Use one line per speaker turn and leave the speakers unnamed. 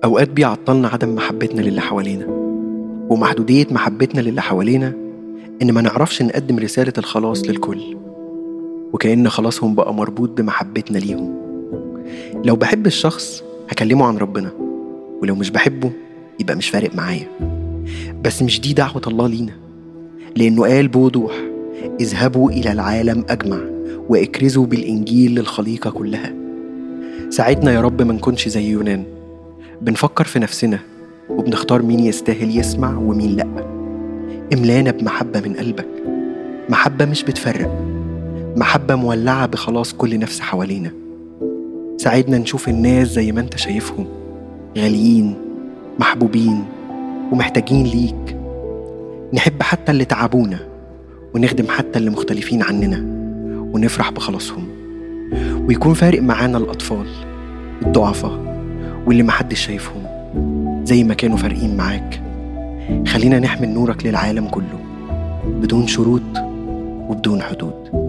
أوقات بيعطلنا عدم محبتنا للي حوالينا ومحدودية محبتنا للي حوالينا إن ما نعرفش نقدم رسالة الخلاص للكل وكأن خلاصهم بقى مربوط بمحبتنا ليهم لو بحب الشخص هكلمه عن ربنا ولو مش بحبه يبقى مش فارق معايا بس مش دي دعوة الله لينا لأنه قال بوضوح اذهبوا إلى العالم أجمع واكرزوا بالإنجيل للخليقة كلها ساعدنا يا رب ما نكونش زي يونان بنفكر في نفسنا وبنختار مين يستاهل يسمع ومين لأ املانا بمحبة من قلبك محبة مش بتفرق محبة مولعة بخلاص كل نفس حوالينا ساعدنا نشوف الناس زي ما انت شايفهم غاليين محبوبين ومحتاجين ليك نحب حتى اللي تعبونا ونخدم حتى اللي مختلفين عننا ونفرح بخلاصهم ويكون فارق معانا الأطفال الضعفاء واللي محدش شايفهم زي ما كانوا فارقين معاك خلينا نحمل نورك للعالم كله بدون شروط وبدون حدود